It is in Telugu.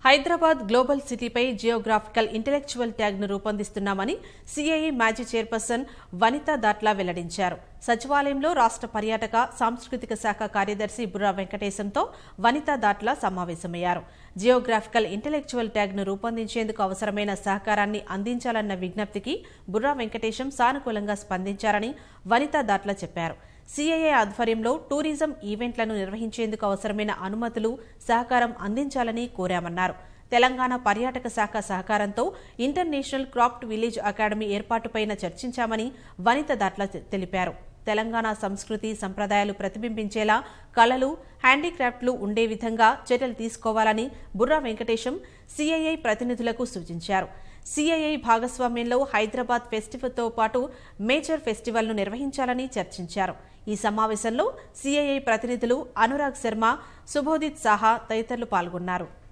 హైదరాబాద్ గ్లోబల్ సిటీపై జియోగ్రాఫికల్ ఇంటెలెక్చువల్ ట్యాగ్ను రూపొందిస్తున్నామని సిఐఏ మాజీ చైర్పర్సన్ వనితా దాట్లా వెల్లడించారు సచివాలయంలో రాష్ట్ర పర్యాటక సాంస్కృతిక శాఖ కార్యదర్శి బుర్రా వెంకటేశంతో వనితా దాట్లా సమావేశమయ్యారు జియోగ్రాఫికల్ ఇంటెలెక్చువల్ ట్యాగ్ను రూపొందించేందుకు అవసరమైన సహకారాన్ని అందించాలన్న విజ్ఞప్తికి బుర్రా వెంకటేశం సానుకూలంగా స్పందించారని వనితా దాట్లా చెప్పారు సిఐఏ ఆధ్వర్యంలో టూరిజం ఈవెంట్లను నిర్వహించేందుకు అవసరమైన అనుమతులు సహకారం అందించాలని కోరామన్నారు తెలంగాణ పర్యాటక శాఖ సహకారంతో ఇంటర్నేషనల్ క్రాఫ్ట్ విలేజ్ అకాడమీ ఏర్పాటుపైన చర్చించామని వనిత దాట్ల తెలిపారు తెలంగాణ సంస్కృతి సంప్రదాయాలు ప్రతిబింబించేలా కళలు హ్యాండీక్రాఫ్ట్లు ఉండే విధంగా చర్యలు తీసుకోవాలని బుర్రా వెంకటేశం సిఐఐ ప్రతినిధులకు సూచించారు సిఐఐ భాగస్వామ్యంలో హైదరాబాద్ ఫెస్టివల్తో పాటు మేజర్ ఫెస్టివల్ను నిర్వహించాలని చర్చించారు ఈ సమావేశంలో సిఐఐ ప్రతినిధులు అనురాగ్ శర్మ సుబోధిత్ సాహా తదితరులు పాల్గొన్నారు